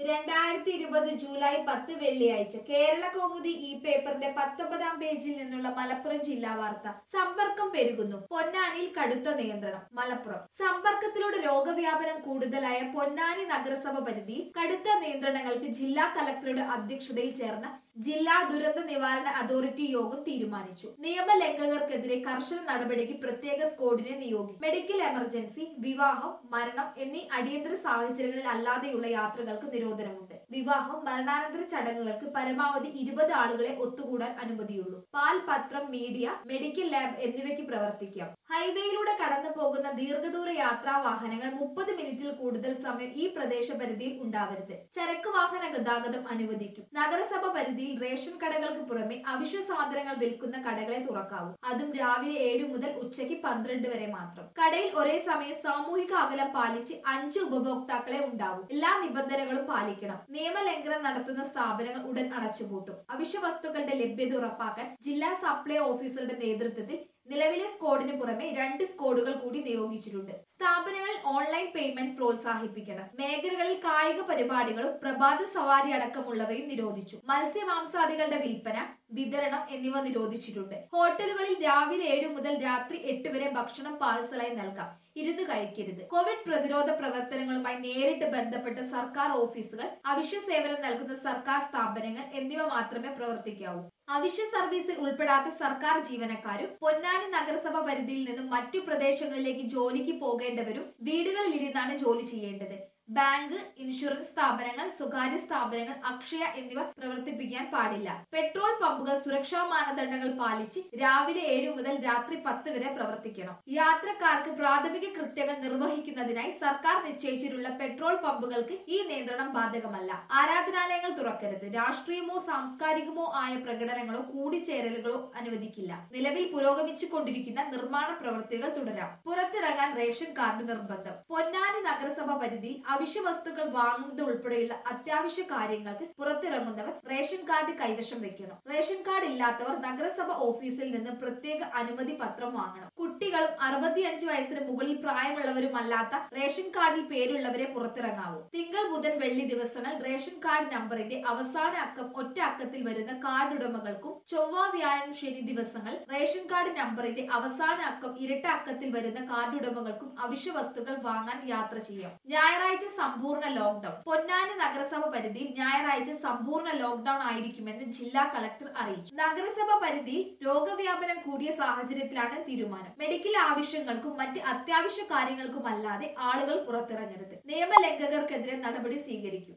രണ്ടായിരത്തി ഇരുപത് ജൂലൈ പത്ത് വെള്ളിയാഴ്ച കേരള കൗമുദി ഈ പേപ്പറിന്റെ പത്തൊമ്പതാം പേജിൽ നിന്നുള്ള മലപ്പുറം ജില്ലാ വാർത്ത സമ്പർക്കം പെരുകുന്നു പൊന്നാനിയിൽ കടുത്ത നിയന്ത്രണം മലപ്പുറം സമ്പർക്കത്തിലൂടെ രോഗവ്യാപനം കൂടുതലായ പൊന്നാനി നഗരസഭ പരിധിയിൽ കടുത്ത നിയന്ത്രണങ്ങൾക്ക് ജില്ലാ കലക്ടറുടെ അധ്യക്ഷതയിൽ ചേർന്ന ജില്ലാ ദുരന്ത നിവാരണ അതോറിറ്റി യോഗം തീരുമാനിച്ചു നിയമലംഘകർക്കെതിരെ കർശന നടപടിക്ക് പ്രത്യേക സ്ക്വാഡിനെ നിയോഗിക്കും മെഡിക്കൽ എമർജൻസി വിവാഹം മരണം എന്നീ അടിയന്തര സാഹചര്യങ്ങളിൽ അല്ലാതെയുള്ള യാത്രകൾക്ക് നിരോധനമുണ്ട് വിവാഹം മരണാനന്തര ചടങ്ങുകൾക്ക് പരമാവധി ഇരുപത് ആളുകളെ ഒത്തുകൂടാൻ അനുമതിയുള്ളൂ പാൽ പത്രം മീഡിയ മെഡിക്കൽ ലാബ് എന്നിവയ്ക്ക് പ്രവർത്തിക്കാം ഹൈവേയിലൂടെ കടന്നു പോകുന്ന ദീർഘദൂര യാത്രാ വാഹനങ്ങൾ മുപ്പത് മിനിറ്റിൽ കൂടുതൽ സമയം ഈ പ്രദേശ പരിധിയിൽ ഉണ്ടാവരുത് ചരക്ക് വാഹന ഗതാഗതം അനുവദിക്കും നഗരസഭ പരിധിയിൽ റേഷൻ കടകൾക്ക് പുറമെ അവശ്യ സാധനങ്ങൾ വിൽക്കുന്ന കടകളെ തുറക്കാവൂ അതും രാവിലെ ഏഴു മുതൽ ഉച്ചയ്ക്ക് പന്ത്രണ്ട് വരെ മാത്രം കടയിൽ ഒരേ സമയം സാമൂഹിക അകലം പാലിച്ച് അഞ്ച് ഉപഭോക്താക്കളെ ഉണ്ടാവും എല്ലാ നിബന്ധനകളും പാലിക്കണം നിയമലംഘനം നടത്തുന്ന സ്ഥാപനങ്ങൾ ഉടൻ അടച്ചുപൂട്ടും അവശ്യ വസ്തുക്കളുടെ ലഭ്യത ഉറപ്പാക്കാൻ ജില്ലാ സപ്ലൈ ഓഫീസറുടെ നേതൃത്വത്തിൽ നിലവിലെ സ്ക്വാഡിന് പുറമെ രണ്ട് സ്ക്വാഡുകൾ കൂടി നിയോഗിച്ചിട്ടുണ്ട് സ്ഥാപനങ്ങളിൽ ഓൺലൈൻ പേയ്മെന്റ് പ്രോത്സാഹിപ്പിക്കണം മേഖലകളിൽ കായിക പരിപാടികളും പ്രഭാത സവാരി അടക്കമുള്ളവയും നിരോധിച്ചു മത്സ്യമാംസാദികളുടെ വിൽപ്പന വിതരണം എന്നിവ നിരോധിച്ചിട്ടുണ്ട് ഹോട്ടലുകളിൽ രാവിലെ ഏഴ് മുതൽ രാത്രി എട്ട് വരെ ഭക്ഷണം പാഴ്സലായി നൽകാം ഇരുന്ന് കഴിക്കരുത് കോവിഡ് പ്രതിരോധ പ്രവർത്തനങ്ങളുമായി നേരിട്ട് ബന്ധപ്പെട്ട സർക്കാർ ഓഫീസുകൾ അവശ്യ സേവനം നൽകുന്ന സർക്കാർ സ്ഥാപനങ്ങൾ എന്നിവ മാത്രമേ പ്രവർത്തിക്കാവൂ അവശ്യ സർവീസിൽ ഉൾപ്പെടാത്ത സർക്കാർ ജീവനക്കാരും പൊന്നാനി നഗരസഭ പരിധിയിൽ നിന്നും മറ്റു പ്രദേശങ്ങളിലേക്ക് ജോലിക്ക് പോകേണ്ടവരും വീടുകളിലിരുന്നാണ് ജോലി ചെയ്യേണ്ടത് ബാങ്ക് ഇൻഷുറൻസ് സ്ഥാപനങ്ങൾ സ്വകാര്യ സ്ഥാപനങ്ങൾ അക്ഷയ എന്നിവ പ്രവർത്തിപ്പിക്കാൻ പാടില്ല പെട്രോൾ പമ്പുകൾ സുരക്ഷാ മാനദണ്ഡങ്ങൾ പാലിച്ച് രാവിലെ ഏഴു മുതൽ രാത്രി പത്ത് വരെ പ്രവർത്തിക്കണം യാത്രക്കാർക്ക് പ്രാഥമിക കൃത്യങ്ങൾ നിർവഹിക്കുന്നതിനായി സർക്കാർ നിശ്ചയിച്ചിട്ടുള്ള പെട്രോൾ പമ്പുകൾക്ക് ഈ നിയന്ത്രണം ബാധകമല്ല ആരാധനാലയങ്ങൾ തുറക്കരുത് രാഷ്ട്രീയമോ സാംസ്കാരികമോ ആയ പ്രകടനങ്ങളോ കൂടിച്ചേരലുകളോ അനുവദിക്കില്ല നിലവിൽ പുരോഗമിച്ചു കൊണ്ടിരിക്കുന്ന നിർമ്മാണ പ്രവൃത്തികൾ തുടരാം പുറത്തിറങ്ങാൻ റേഷൻ കാർഡ് നിർബന്ധം പൊന്നാനി നഗരസഭ പരിധിയിൽ അവശ്യ വസ്തുക്കൾ വാങ്ങുന്നത് ഉൾപ്പെടെയുള്ള അത്യാവശ്യ കാര്യങ്ങൾക്ക് പുറത്തിറങ്ങുന്നവർ റേഷൻ കാർഡ് കൈവശം വെക്കണം റേഷൻ കാർഡ് ഇല്ലാത്തവർ നഗരസഭ ഓഫീസിൽ നിന്ന് പ്രത്യേക അനുമതി പത്രം വാങ്ങണം കുട്ടികളും അറുപത്തിയഞ്ച് വയസ്സിന് മുകളിൽ പ്രായമുള്ളവരുമല്ലാത്ത റേഷൻ കാർഡിൽ പേരുള്ളവരെ പുറത്തിറങ്ങാവൂ തിങ്കൾ ബുധൻ വെള്ളി ദിവസങ്ങൾ റേഷൻ കാർഡ് നമ്പറിന്റെ അവസാന അക്കം ഒറ്റ അക്കത്തിൽ വരുന്ന കാർഡ് ഉടമകൾക്കും ചൊവ്വ വ്യാഴം ശനി ദിവസങ്ങൾ റേഷൻ കാർഡ് നമ്പറിന്റെ അവസാന അക്കം ഇരട്ട അക്കത്തിൽ വരുന്ന കാർഡ് ഉടമകൾക്കും അവശ്യ വസ്തുക്കൾ വാങ്ങാൻ യാത്ര ചെയ്യാം ഞായറാഴ്ച സമ്പൂർണ്ണ ലോക്ഡൌൺ പൊന്നാനി നഗരസഭ പരിധിയിൽ ഞായറാഴ്ച സമ്പൂർണ്ണ ലോക്ഡൌൺ ആയിരിക്കുമെന്ന് ജില്ലാ കളക്ടർ അറിയിച്ചു നഗരസഭ പരിധിയിൽ രോഗവ്യാപനം കൂടിയ സാഹചര്യത്തിലാണ് തീരുമാനം മെഡിക്കൽ ആവശ്യങ്ങൾക്കും മറ്റ് അത്യാവശ്യ കാര്യങ്ങൾക്കുമല്ലാതെ ആളുകൾ പുറത്തിറങ്ങരുത് നിയമലംഘകർക്കെതിരെ നടപടി സ്വീകരിക്കും